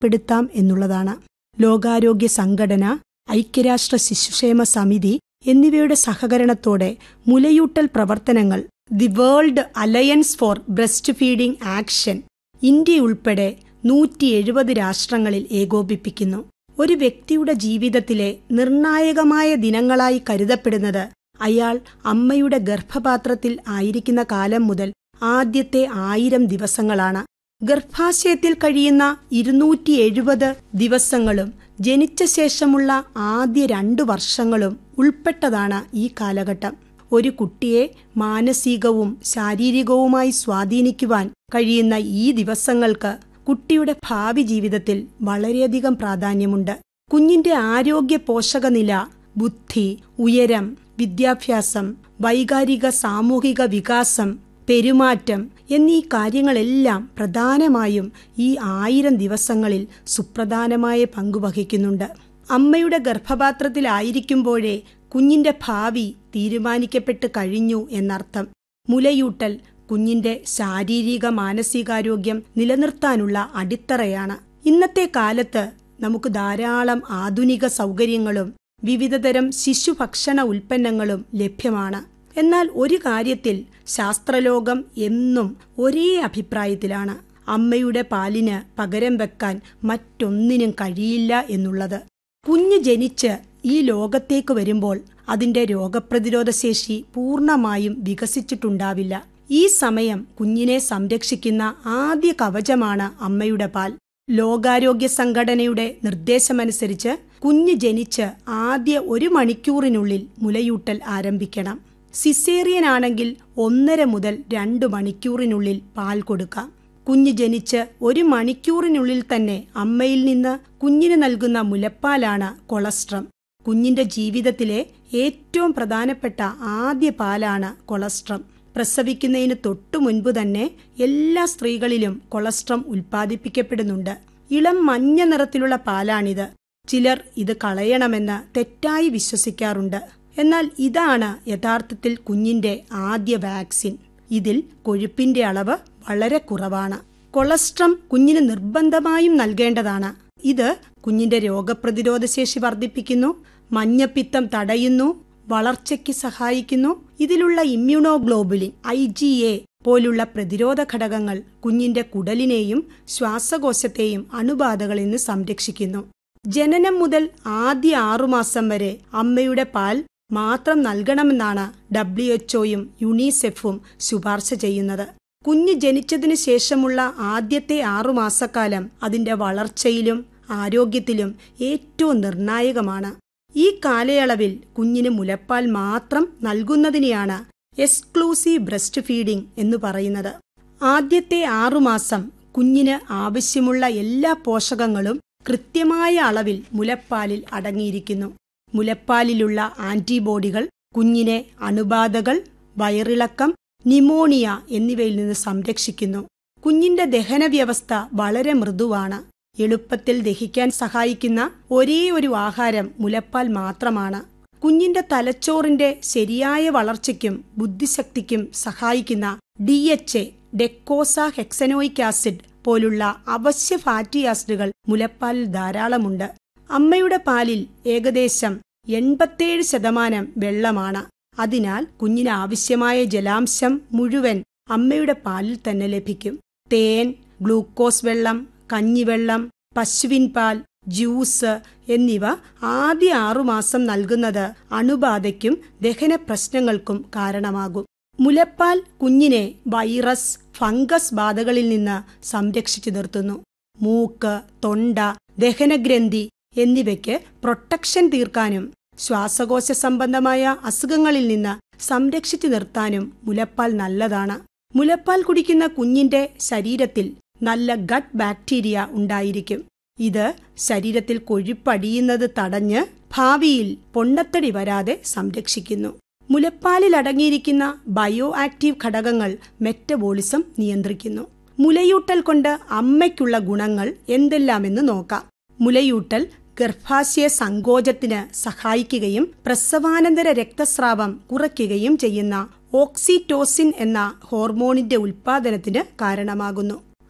ഉൾപ്പെടുത്താം എന്നുള്ളതാണ് ലോകാരോഗ്യ സംഘടന ഐക്യരാഷ്ട്ര ശിശുക്ഷേമ സമിതി എന്നിവയുടെ സഹകരണത്തോടെ മുലയൂട്ടൽ പ്രവർത്തനങ്ങൾ the world alliance for breastfeeding action India ഉൾപ്പെടെ നൂറ്റി എഴുപത് രാഷ്ട്രങ്ങളിൽ ഏകോപിപ്പിക്കുന്നു ഒരു വ്യക്തിയുടെ ജീവിതത്തിലെ നിർണായകമായ ദിനങ്ങളായി കരുതപ്പെടുന്നത് അയാൾ അമ്മയുടെ ഗർഭപാത്രത്തിൽ ആയിരിക്കുന്ന കാലം മുതൽ ആദ്യത്തെ ആയിരം ദിവസങ്ങളാണ് ഗർഭാശയത്തിൽ കഴിയുന്ന ഇരുന്നൂറ്റി എഴുപത് ദിവസങ്ങളും ജനിച്ച ശേഷമുള്ള ആദ്യ രണ്ടു വർഷങ്ങളും ഉൾപ്പെട്ടതാണ് ഈ കാലഘട്ടം ഒരു കുട്ടിയെ മാനസികവും ശാരീരികവുമായി സ്വാധീനിക്കുവാൻ കഴിയുന്ന ഈ ദിവസങ്ങൾക്ക് കുട്ടിയുടെ ഭാവി ജീവിതത്തിൽ വളരെയധികം പ്രാധാന്യമുണ്ട് കുഞ്ഞിന്റെ ആരോഗ്യ പോഷകനില ബുദ്ധി ഉയരം വിദ്യാഭ്യാസം വൈകാരിക സാമൂഹിക വികാസം പെരുമാറ്റം എന്നീ കാര്യങ്ങളെല്ലാം പ്രധാനമായും ഈ ആയിരം ദിവസങ്ങളിൽ സുപ്രധാനമായ പങ്കുവഹിക്കുന്നുണ്ട് അമ്മയുടെ ഗർഭപാത്രത്തിലായിരിക്കുമ്പോഴേ കുഞ്ഞിന്റെ ഭാവി തീരുമാനിക്കപ്പെട്ട് കഴിഞ്ഞു എന്നർത്ഥം മുലയൂട്ടൽ കുഞ്ഞിന്റെ ശാരീരിക മാനസികാരോഗ്യം നിലനിർത്താനുള്ള അടിത്തറയാണ് ഇന്നത്തെ കാലത്ത് നമുക്ക് ധാരാളം ആധുനിക സൗകര്യങ്ങളും വിവിധതരം ശിശുഭക്ഷണ ഉൽപ്പന്നങ്ങളും ലഭ്യമാണ് എന്നാൽ ഒരു കാര്യത്തിൽ ശാസ്ത്രലോകം എന്നും ഒരേ അഭിപ്രായത്തിലാണ് അമ്മയുടെ പാലിന് പകരം വെക്കാൻ മറ്റൊന്നിനും കഴിയില്ല എന്നുള്ളത് കുഞ്ഞ് ജനിച്ച് ഈ ലോകത്തേക്ക് വരുമ്പോൾ അതിന്റെ രോഗപ്രതിരോധ ശേഷി പൂർണ്ണമായും വികസിച്ചിട്ടുണ്ടാവില്ല ഈ സമയം കുഞ്ഞിനെ സംരക്ഷിക്കുന്ന ആദ്യ കവചമാണ് അമ്മയുടെ പാൽ ലോകാരോഗ്യ സംഘടനയുടെ നിർദ്ദേശമനുസരിച്ച് കുഞ്ഞ് ജനിച്ച് ആദ്യ ഒരു മണിക്കൂറിനുള്ളിൽ മുലയൂട്ടൽ ആരംഭിക്കണം സിസേറിയൻ ആണെങ്കിൽ ഒന്നര മുതൽ രണ്ട് മണിക്കൂറിനുള്ളിൽ പാൽ കൊടുക്കാം കുഞ്ഞ് ജനിച്ച് ഒരു മണിക്കൂറിനുള്ളിൽ തന്നെ അമ്മയിൽ നിന്ന് കുഞ്ഞിന് നൽകുന്ന മുലപ്പാലാണ് കൊളസ്ട്രം കുഞ്ഞിന്റെ ജീവിതത്തിലെ ഏറ്റവും പ്രധാനപ്പെട്ട ആദ്യ പാലാണ് കൊളസ്ട്രം പ്രസവിക്കുന്നതിന് തൊട്ടു മുൻപ് തന്നെ എല്ലാ സ്ത്രീകളിലും കൊളസ്ട്രം ഉൽപ്പാദിപ്പിക്കപ്പെടുന്നുണ്ട് ഇളം മഞ്ഞ നിറത്തിലുള്ള പാലാണിത് ചിലർ ഇത് കളയണമെന്ന് തെറ്റായി വിശ്വസിക്കാറുണ്ട് എന്നാൽ ഇതാണ് യഥാർത്ഥത്തിൽ കുഞ്ഞിന്റെ ആദ്യ വാക്സിൻ ഇതിൽ കൊഴുപ്പിന്റെ അളവ് വളരെ കുറവാണ് കൊളസ്ട്രം കുഞ്ഞിന് നിർബന്ധമായും നൽകേണ്ടതാണ് ഇത് കുഞ്ഞിന്റെ രോഗപ്രതിരോധ ശേഷി വർദ്ധിപ്പിക്കുന്നു മഞ്ഞപ്പിത്തം തടയുന്നു വളർച്ചയ്ക്ക് സഹായിക്കുന്നു ഇതിലുള്ള ഇമ്മ്യൂണോഗ്ലോബുലിൻ ഐ ജി എ പോലുള്ള പ്രതിരോധ ഘടകങ്ങൾ കുഞ്ഞിന്റെ കുടലിനെയും ശ്വാസകോശത്തെയും അണുബാധകളിൽ നിന്ന് സംരക്ഷിക്കുന്നു ജനനം മുതൽ ആദ്യ ആറുമാസം വരെ അമ്മയുടെ പാൽ മാത്രം നൽകണമെന്നാണ് ഡബ്ല്യു എച്ച്ഒയും യുണിസെഫും ശുപാർശ ചെയ്യുന്നത് കുഞ്ഞ് ജനിച്ചതിനു ശേഷമുള്ള ആദ്യത്തെ ആറുമാസക്കാലം അതിന്റെ വളർച്ചയിലും ആരോഗ്യത്തിലും ഏറ്റവും നിർണായകമാണ് ഈ കാലയളവിൽ കുഞ്ഞിന് മുലപ്പാൽ മാത്രം നൽകുന്നതിനെയാണ് എക്സ്ക്ലൂസീവ് ബ്രസ്റ്റ് ഫീഡിംഗ് എന്ന് പറയുന്നത് ആദ്യത്തെ ആറുമാസം കുഞ്ഞിന് ആവശ്യമുള്ള എല്ലാ പോഷകങ്ങളും കൃത്യമായ അളവിൽ മുലപ്പാലിൽ അടങ്ങിയിരിക്കുന്നു മുലപ്പാലിലുള്ള ആന്റിബോഡികൾ കുഞ്ഞിനെ അണുബാധകൾ വയറിളക്കം നിമോണിയ എന്നിവയിൽ നിന്ന് സംരക്ഷിക്കുന്നു കുഞ്ഞിന്റെ ദഹന വ്യവസ്ഥ വളരെ മൃദുവാണ് എളുപ്പത്തിൽ ദഹിക്കാൻ സഹായിക്കുന്ന ഒരേ ഒരു ആഹാരം മുലപ്പാൽ മാത്രമാണ് കുഞ്ഞിന്റെ തലച്ചോറിന്റെ ശരിയായ വളർച്ചയ്ക്കും ബുദ്ധിശക്തിക്കും സഹായിക്കുന്ന D H A docosahexaenoic acid പോലുള്ള അവശ്യ ഫാറ്റി ആസിഡുകൾ മുലപ്പാലിൽ ധാരാളമുണ്ട് അമ്മയുടെ പാലിൽ ഏകദേശം എൺപത്തേഴ് ശതമാനം വെള്ളമാണ് അതിനാൽ കുഞ്ഞിന് ആവശ്യമായ ജലാംശം മുഴുവൻ അമ്മയുടെ പാലിൽ തന്നെ ലഭിക്കും തേൻ ഗ്ലൂക്കോസ് വെള്ളം കഞ്ഞിവെള്ളം പശുവിൻ പാൽ ജ്യൂസ് എന്നിവ ആദ്യ ആറുമാസം നൽകുന്നത് അണുബാധയ്ക്കും ദഹന പ്രശ്നങ്ങൾക്കും കാരണമാകും മുലപ്പാൽ കുഞ്ഞിനെ വൈറസ് ഫംഗസ് ബാധകളിൽ നിന്ന് സംരക്ഷിച്ചു നിർത്തുന്നു മൂക്ക് തൊണ്ട ദഹനഗ്രന്ഥി എന്നിവയ്ക്ക് പ്രൊട്ടക്ഷൻ തീർക്കാനും ശ്വാസകോശ സംബന്ധമായ അസുഖങ്ങളിൽ നിന്ന് സംരക്ഷിച്ചു നിർത്താനും മുലപ്പാൽ നല്ലതാണ് മുലപ്പാൽ കുടിക്കുന്ന കുഞ്ഞിന്റെ ശരീരത്തിൽ നല്ല ഗട്ട് ബാക്ടീരിയ ഉണ്ടായിരിക്കും ഇത് ശരീരത്തിൽ കൊഴുപ്പടിയുന്നത് തടഞ്ഞ് ഭാവിയിൽ പൊണ്ണത്തടി വരാതെ സംരക്ഷിക്കുന്നു മുലപ്പാലിൽ അടങ്ങിയിരിക്കുന്ന ബയോ ആക്റ്റീവ് ഘടകങ്ങൾ മെറ്റബോളിസം നിയന്ത്രിക്കുന്നു മുലയൂട്ടൽ കൊണ്ട് അമ്മയ്ക്കുള്ള ഗുണങ്ങൾ എന്തെല്ലാമെന്ന് നോക്കാം മുലയൂട്ടൽ ഗർഭാശയ സങ്കോചത്തിന് സഹായിക്കുകയും പ്രസവാനന്തര രക്തസ്രാവം കുറയ്ക്കുകയും ചെയ്യുന്ന ഓക്സിറ്റോസിൻ എന്ന ഹോർമോണിന്റെ ഉൽപാദനത്തിന് കാരണമാകുന്നു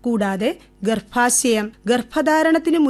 കൂടാതെ ഗർഭാശയം ഗർഭധാരണത്തിന്